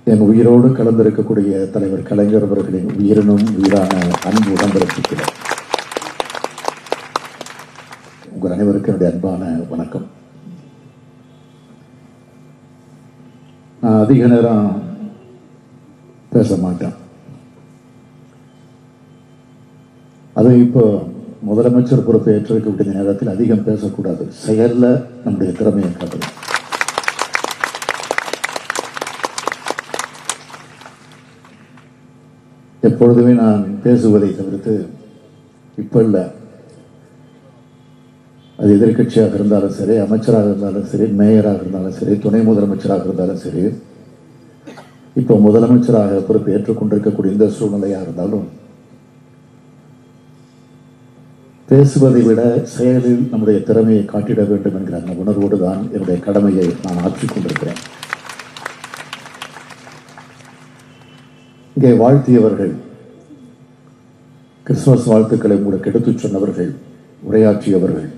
என் உயிரோடு கலந்திருக்கக்கூடிய தலைவர் கலைஞர் அவர்களின் உயிரினும் உயிரான அன்பு உடம்பிறப்புகிறேன் உங்கள் அனைவருக்கும் என்னுடைய அன்பான வணக்கம் நான் அதிக நேரம் பேச மாட்டேன் அது இப்போ முதலமைச்சர் பொறுப்பை ஏற்றிருக்கக்கூடிய நேரத்தில் அதிகம் பேசக்கூடாது செயல்ல நம்முடைய திறமையை காட்டணும் எப்பொழுதுமே நான் பேசுவதை தவிர்த்து இப்போ இல்லை அது எதிர்க்கட்சியாக இருந்தாலும் சரி அமைச்சராக இருந்தாலும் சரி மேயராக இருந்தாலும் சரி துணை முதலமைச்சராக இருந்தாலும் சரி இப்போ முதலமைச்சராக பொறுப்பு ஏற்றுக்கொண்டிருக்கக்கூடிய இந்த சூழ்நிலையாக இருந்தாலும் பேசுவதை விட செயலில் நம்முடைய திறமையை காட்டிட வேண்டும் என்கிற அந்த உணர்வோடு தான் என்னுடைய கடமையை நான் ஆற்றிக் கொண்டிருக்கிறேன் இங்கே வாழ்த்தியவர்கள் கிறிஸ்துமஸ் வாழ்த்துக்களை உங்களுக்கு எடுத்துச் சொன்னவர்கள் உரையாற்றியவர்கள்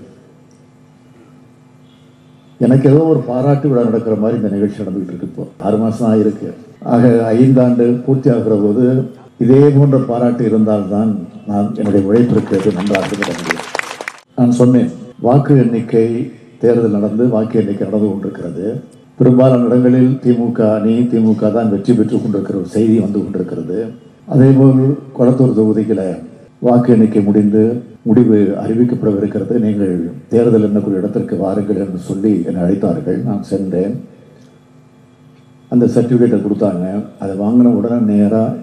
எனக்கு ஏதோ ஒரு பாராட்டு விழா நடக்கிற மாதிரி இந்த நிகழ்ச்சி நடந்துகிட்டு இருக்கு இப்போ ஆறு மாசம் தான் இருக்கு ஆக ஐந்தாண்டு பூர்த்தி ஆகிற போது இதே போன்ற பாராட்டு இருந்தால்தான் நான் என்னுடைய உழைப்பிற்கு அது நன்றாக இருக்க முடியும் நான் சொன்னேன் வாக்கு எண்ணிக்கை தேர்தல் நடந்து வாக்கு எண்ணிக்கை நடந்து கொண்டிருக்கிறது பெரும்பாலான இடங்களில் திமுக அணி திமுக தான் வெற்றி பெற்றுக் கொண்டிருக்கிற ஒரு செய்தி வந்து கொண்டிருக்கிறது அதேபோல் கொளத்தூர் தொகுதியில் வாக்கு எண்ணிக்கை முடிந்து முடிவு அறிவிக்கப்படவிருக்கிறது நீங்கள் தேர்தல் எண்ணக்கூடிய இடத்திற்கு வாருங்கள் என்று சொல்லி என்னை அழைத்தார்கள் நான் சென்றேன் அந்த சர்டிஃபிகேட்டை கொடுத்தாங்க அதை வாங்கின உடனே நேராக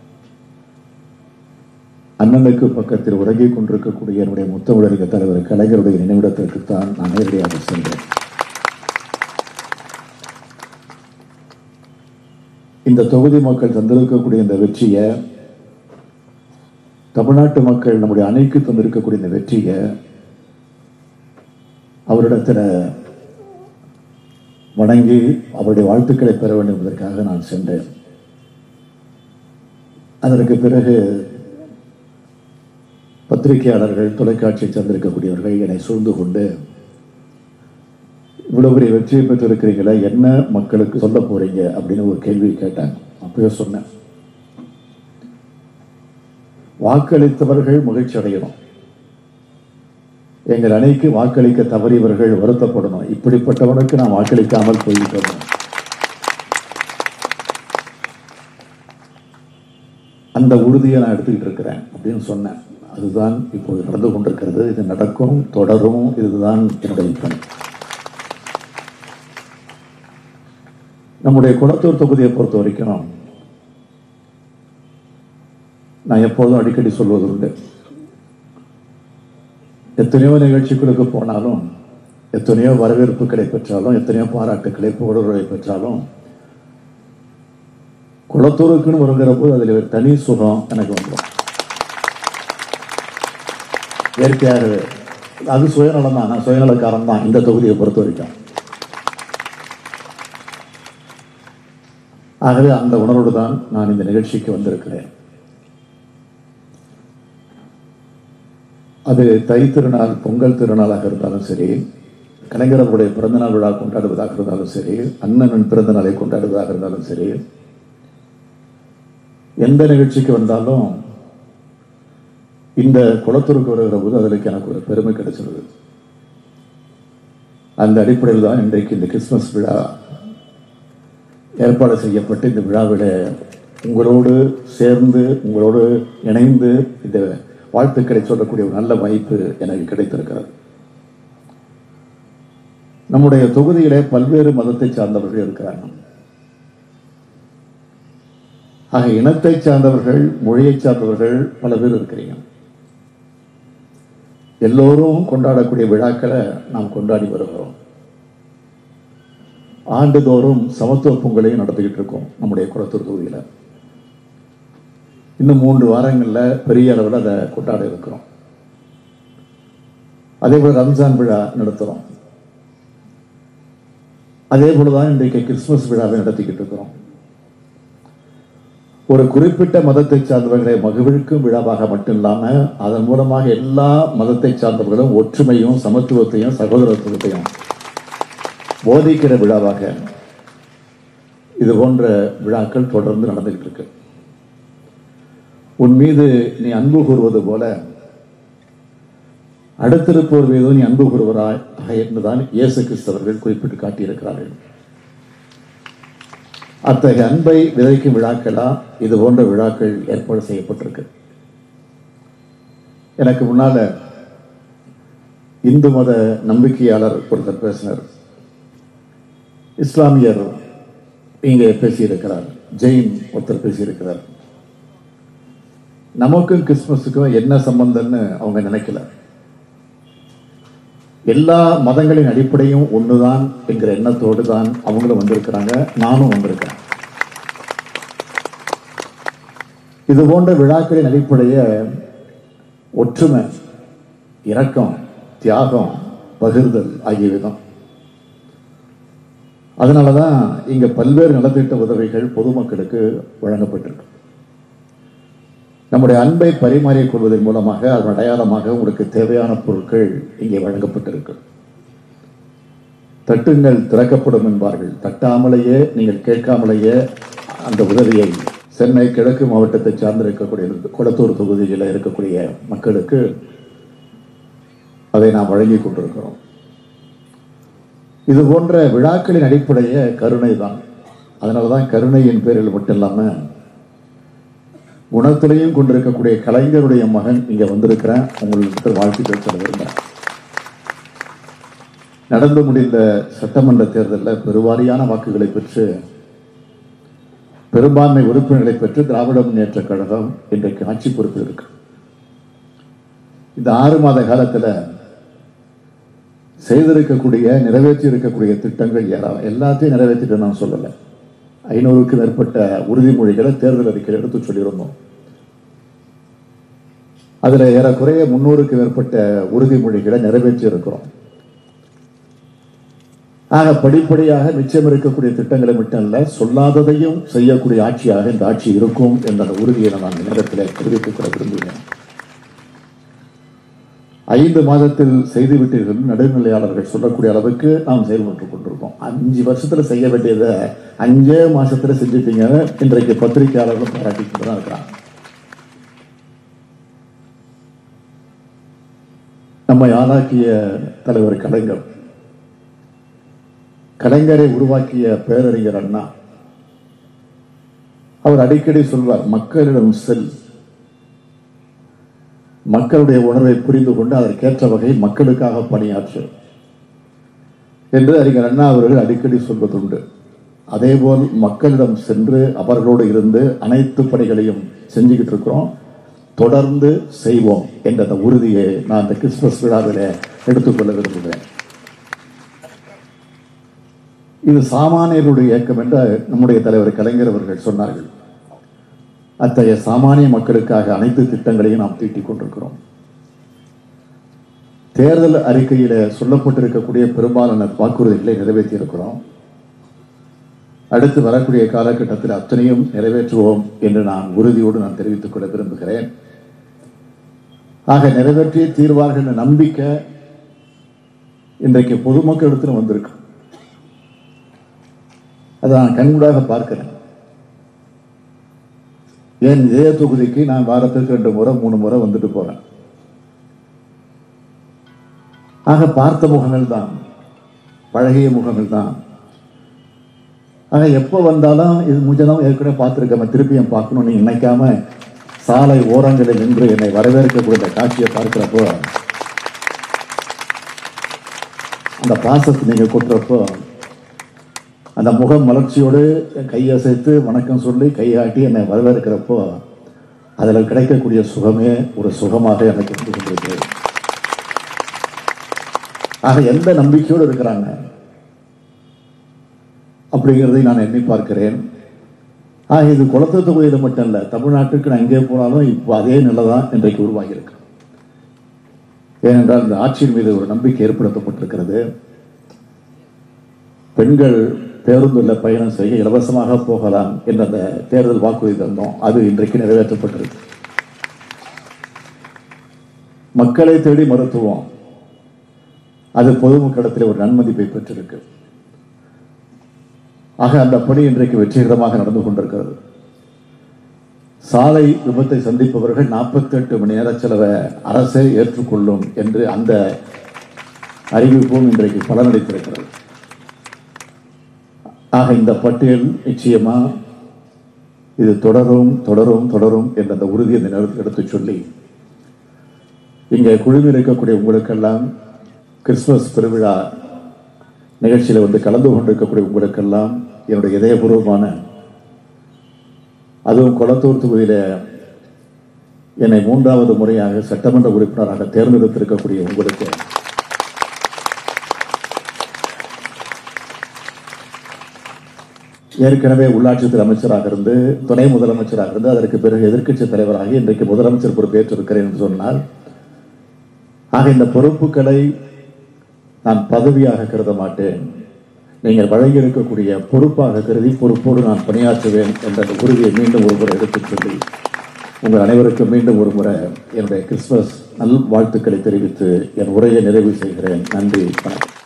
அண்ணனுக்கு பக்கத்தில் உறங்கிக் கொண்டிருக்கக்கூடிய என்னுடைய முத்தமிழக தலைவர் கலைஞருடைய நினைவிடத்திற்கு தான் நான் நேரடியாக சென்றேன் இந்த தொகுதி மக்கள் தந்திருக்கக்கூடிய இந்த வெற்றியை தமிழ்நாட்டு மக்கள் நம்முடைய அணைக்கு தந்திருக்கக்கூடிய இந்த வெற்றியை அவரிடத்தில் வணங்கி அவருடைய வாழ்த்துக்களை பெற வேண்டும் என்பதற்காக நான் சென்றேன் அதற்கு பிறகு பத்திரிகையாளர்கள் தொலைக்காட்சியை சார்ந்திருக்கக்கூடியவர்கள் என்னை சூழ்ந்து கொண்டு இவ்வளவு பெரிய வெற்றியை பெற்றிருக்கிறீங்களா என்ன மக்களுக்கு சொல்ல போறீங்க அப்படின்னு ஒரு கேள்வி கேட்டாங்க அப்பவே சொன்னேன் வாக்களித்தவர்கள் மகிழ்ச்சி அடையணும் எங்கள் அணைக்கு வாக்களிக்க தவறியவர்கள் வருத்தப்படணும் இப்படிப்பட்டவனுக்கு நான் வாக்களிக்காமல் போய்விட்டோம் அந்த உறுதியை நான் எடுத்துக்கிட்டு இருக்கிறேன் அப்படின்னு சொன்னேன் அதுதான் இப்போது நடந்து கொண்டிருக்கிறது இது நடக்கும் தொடரும் இதுதான் என்னுடைய பணி நம்முடைய குளத்தூர் தொகுதியை பொறுத்த வரைக்கும் நான் எப்போதும் அடிக்கடி சொல்வது உண்டு எத்தனையோ நிகழ்ச்சிகளுக்கு போனாலும் எத்தனையோ வரவேற்புகளை பெற்றாலும் எத்தனையோ பாராட்டுக்களை புகழுரை பெற்றாலும் குளத்தூருக்குன்னு வருகிற போது அதில் ஒரு தனி சுகம் எனக்கு வந்துடும் இயற்கையாகவே அது சுயநலம் தான் நான் சுயநலக்காரன் தான் இந்த தொகுதியை பொறுத்த வரைக்கும் ஆகவே அந்த உணர்வோடு தான் நான் இந்த நிகழ்ச்சிக்கு வந்திருக்கிறேன் அது தை திருநாள் பொங்கல் திருநாளாக இருந்தாலும் சரி கலைஞரவுடைய பிறந்தநாள் விழா கொண்டாடுவதாக இருந்தாலும் சரி அண்ணனின் பிறந்த நாளை கொண்டாடுவதாக இருந்தாலும் சரி எந்த நிகழ்ச்சிக்கு வந்தாலும் இந்த குளத்தூருக்கு வருகிற போது அதற்கு எனக்கு ஒரு பெருமை கிடைச்சிருது அந்த அடிப்படையில் தான் இன்றைக்கு இந்த கிறிஸ்துமஸ் விழா ஏற்பாடு செய்யப்பட்டு இந்த விழாவில் உங்களோடு சேர்ந்து உங்களோடு இணைந்து இந்த வாழ்த்துக்களை சொல்லக்கூடிய ஒரு நல்ல வாய்ப்பு எனக்கு கிடைத்திருக்கிறது நம்முடைய தொகுதியிலே பல்வேறு மதத்தை சார்ந்தவர்கள் இருக்கிறாங்க ஆக இனத்தை சார்ந்தவர்கள் மொழியை சார்ந்தவர்கள் பல பேர் இருக்கிறீங்க எல்லோரும் கொண்டாடக்கூடிய விழாக்களை நாம் கொண்டாடி வருகிறோம் ஆண்டுதோறும் சமத்துவ பொங்கலையும் நடத்திக்கிட்டு இருக்கோம் நம்முடைய குளத்தூர் தொகுதியில் இன்னும் மூன்று வாரங்களில் பெரிய அளவில் அதை கொண்டாட இருக்கிறோம் அதே போல் ரம்ஜான் விழா நடத்துகிறோம் அதே போல தான் இன்றைக்கு கிறிஸ்துமஸ் விழாவை நடத்திக்கிட்டு இருக்கிறோம் ஒரு குறிப்பிட்ட மதத்தை சார்ந்தவர்களை மகிழ்விக்கும் விழாவாக மட்டும் இல்லாம அதன் மூலமாக எல்லா மதத்தை சார்ந்தவர்களும் ஒற்றுமையும் சமத்துவத்தையும் சகோதரத்துவத்தையும் போதிக்கிற விழாவாக இது போன்ற விழாக்கள் தொடர்ந்து நடந்துகிட்டு இருக்கு உன் மீது நீ அன்பு கூறுவது போல அடுத்திருப்போர் மீது நீ அன்பு கூறுவராய் என்றுதான் இயேசு கிறிஸ்தவர்கள் குறிப்பிட்டு காட்டியிருக்கிறார்கள் அத்தகைய அன்பை விதைக்கும் விழாக்களா இது போன்ற விழாக்கள் ஏற்பாடு செய்யப்பட்டிருக்கு எனக்கு முன்னால இந்து மத நம்பிக்கையாளர் ஒருத்தர் பேசினார் இஸ்லாமியர் இங்கே பேசியிருக்கிறார் ஜெயின் ஒருத்தர் பேசியிருக்கிறார் நமக்கும் கிறிஸ்துமஸுக்கும் என்ன சம்பந்தம்னு அவங்க நினைக்கல எல்லா மதங்களின் அடிப்படையும் ஒண்ணுதான் என்கிற எண்ணத்தோடு தான் அவங்களும் வந்திருக்கிறாங்க நானும் வந்திருக்கிறேன் இது போன்ற விழாக்களின் அடிப்படைய ஒற்றுமை இரக்கம் தியாகம் பகிர்தல் ஆகியவிதம் அதனாலதான் இங்க பல்வேறு நலத்திட்ட உதவிகள் பொதுமக்களுக்கு வழங்கப்பட்டிருக்கு நம்முடைய அன்பை பரிமாறிக் கொள்வதன் மூலமாக அதன் அடையாளமாக உங்களுக்கு தேவையான பொருட்கள் இங்கே வழங்கப்பட்டிருக்கு தட்டுங்கள் திறக்கப்படும் என்பார்கள் தட்டாமலேயே நீங்கள் கேட்காமலேயே அந்த உதவியை சென்னை கிழக்கு மாவட்டத்தை சார்ந்து இருக்கக்கூடிய குளத்தூர் தொகுதியில் இருக்கக்கூடிய மக்களுக்கு அதை நாம் வழங்கி கொண்டிருக்கிறோம் இது போன்ற விழாக்களின் அடிப்படைய கருணை தான் அதனால தான் கருணையின் பேரில் மட்டும் இல்லாமல் குணத்திலையும் கொண்டிருக்கக்கூடிய கலைஞருடைய மகன் இங்க வந்திருக்கிறேன் உங்களுக்கு வாழ்த்துக்கள் சொல்ல விரும்புகிறேன் நடந்து முடிந்த சட்டமன்ற தேர்தலில் பெருவாரியான வாக்குகளை பெற்று பெரும்பான்மை உறுப்பினர்களை பெற்று திராவிட முன்னேற்ற கழகம் இன்றைக்கு ஆட்சி பொறுப்பில் இருக்கு இந்த ஆறு மாத காலத்தில் செய்திருக்கக்கூடிய நிறைவேற்றி இருக்கக்கூடிய திட்டங்கள் ஏராளம் எல்லாத்தையும் நிறைவேற்றிட்டு நான் சொல்லலை ஐநூறுக்கும் மேற்பட்ட உறுதிமொழிகளை தேர்தல் அறிக்கையில் எடுத்து சொல்லியிருந்தோம் அதுல ஏறக்குறைய முன்னூறுக்கு மேற்பட்ட உறுதிமொழிகளை நிறைவேற்றி இருக்கிறோம் ஆக படிப்படியாக மிச்சம் இருக்கக்கூடிய திட்டங்களை மட்டும் அல்ல சொல்லாததையும் செய்யக்கூடிய ஆட்சியாக இந்த ஆட்சி இருக்கும் என்ற உறுதியை நான் இந்த நேரத்தில் தெரிவித்துக் கொள்ள விரும்புகிறேன் ஐந்து மாதத்தில் செய்து விட்டீர்கள் நடுநிலையாளர்கள் சொல்லக்கூடிய அளவுக்கு நாம் செயல்பட்டு கொண்டிருக்கோம் அஞ்சு வருஷத்துல செய்ய வேண்டியதை அஞ்சே மாசத்துல செஞ்சுட்டீங்க இன்றைக்கு பத்திரிகையாளர்களும் பாராட்டி கொண்டு தான் இருக்கிறாங்க நம்மை ஆளாக்கிய தலைவர் கலைஞர் கலைஞரை உருவாக்கிய பேரறிஞர் அண்ணா அவர் அடிக்கடி சொல்வார் மக்களிடம் செல் மக்களுடைய உணர்வை புரிந்து கொண்டு அதற்கேற்ற வகையில் மக்களுக்காக பணியாற்று என்று அறிஞர் அண்ணா அவர்கள் அடிக்கடி சொல்வதுண்டு அதேபோல் மக்களிடம் சென்று அவர்களோடு இருந்து அனைத்து பணிகளையும் செஞ்சுக்கிட்டு இருக்கிறோம் தொடர்ந்து செய்வோம் என்ற அந்த உறுதியை நான் இந்த கிறிஸ்துமஸ் விழாவில் எடுத்துக்கொள்ள விரும்புகிறேன் இது சாமானியர்களுடைய இயக்கம் என்று நம்முடைய தலைவர் கலைஞர் அவர்கள் சொன்னார்கள் அத்தகைய சாமானிய மக்களுக்காக அனைத்து திட்டங்களையும் நாம் தீட்டிக் கொண்டிருக்கிறோம் தேர்தல் அறிக்கையில சொல்லப்பட்டிருக்கக்கூடிய பெரும்பாலான வாக்குறுதிகளை நிறைவேற்றி இருக்கிறோம் அடுத்து வரக்கூடிய காலகட்டத்தில் அத்தனையும் நிறைவேற்றுவோம் என்று நான் உறுதியோடு நான் தெரிவித்துக் கொள்ள விரும்புகிறேன் ஆக நிறைவேற்றிய தீர்வார்கள் என்ற நம்பிக்கை இன்றைக்கு பொதுமக்களிடத்தில் வந்திருக்கு அதை நான் கண்கூடாக பார்க்கிறேன் ஏன் இதே தொகுதிக்கு நான் வாரத்துக்கு ரெண்டு முறை மூணு முறை வந்துட்டு போறேன் ஆக பார்த்த முகங்கள் தான் பழகிய முகங்கள் தான் ஆக எப்போ வந்தாலும் இது முஞ்சதான் ஏற்கனவே பார்த்துருக்கேன் திருப்பியும் பார்க்கணும்னு நினைக்காம சாலை ஓரங்களில் நின்று என்னை வரவேற்கக்கூடிய இந்த காட்சியை பார்க்கிறப்போ அந்த பாசத்தை நீங்க கொட்டுறப்போ அந்த முகம் மலர்ச்சியோடு கையசைத்து வணக்கம் சொல்லி கையாட்டி என்னை வரவேற்கிறப்போ அதில் கிடைக்கக்கூடிய சுகமே ஒரு சுகமாக எனக்கு இருந்து கொண்டிருக்கிறது ஆக எந்த நம்பிக்கையோடு இருக்கிறாங்க அப்படிங்கிறதை நான் எண்ணி பார்க்கிறேன் ஆக இது குளத்து தொகுதியில் மட்டும் இல்லை தமிழ்நாட்டுக்கு நான் எங்கே போனாலும் இப்போ அதே நிலை தான் இன்றைக்கு உருவாகியிருக்கு ஏனென்றால் இந்த ஆட்சியின் மீது ஒரு நம்பிக்கை ஏற்படுத்தப்பட்டிருக்கிறது பெண்கள் பேருந்துல பயணம் செய்ய இலவசமாக போகலாம் என்ற அந்த தேர்தல் வாக்குறுதி தந்தோம் அது இன்றைக்கு நிறைவேற்றப்பட்டிருக்கு மக்களை தேடி மருத்துவம் அது பொதுமக்களிடத்தில் ஒரு நன்மதிப்பை பெற்றிருக்கு ஆக அந்த பணி இன்றைக்கு வெற்றிகரமாக நடந்து கொண்டிருக்கிறது சாலை விபத்தை சந்திப்பவர்கள் 48 மணி நேர செலவை அரசே ஏற்றுக்கொள்ளும் என்று அந்த அறிவிப்பும் இன்றைக்கு பலனளித்திருக்கிறது ஆக இந்த பட்டியல் நிச்சயமா இது தொடரும் தொடரும் தொடரும் என்ற அந்த உறுதியை இந்த நேரத்தில் எடுத்துச் சொல்லி இங்கே குழுவில் இருக்கக்கூடிய உங்களுக்கெல்லாம் கிறிஸ்துமஸ் பெருவிழா நிகழ்ச்சியில் வந்து கலந்து கொண்டிருக்கக்கூடிய உங்களுக்கெல்லாம் என்னுடைய இதயபூர்வமான அதுவும் கொளத்தூர் தொகுதியில என்னை மூன்றாவது முறையாக சட்டமன்ற உறுப்பினராக தேர்ந்தெடுத்திருக்கக்கூடிய உங்களுக்கு ஏற்கனவே உள்ளாட்சித்துறை அமைச்சராக இருந்து துணை முதலமைச்சராக இருந்து அதற்கு பிறகு எதிர்க்கட்சி தலைவராகி இன்றைக்கு முதலமைச்சர் பொறுப்பேற்றிருக்கிறேன் என்று சொன்னால் ஆக இந்த பொறுப்புகளை நான் பதவியாக கருத மாட்டேன் நீங்கள் வழங்கி இருக்கக்கூடிய பொறுப்பாக கருதி பொறுப்போடு நான் பணியாற்றுவேன் என்ற அந்த உறுதியை மீண்டும் ஒரு முறை எடுத்துச் சொல்லி உங்கள் அனைவருக்கும் மீண்டும் ஒரு முறை என்னுடைய கிறிஸ்துமஸ் நல் வாழ்த்துக்களை தெரிவித்து என் உரையை நிறைவு செய்கிறேன் நன்றி வணக்கம்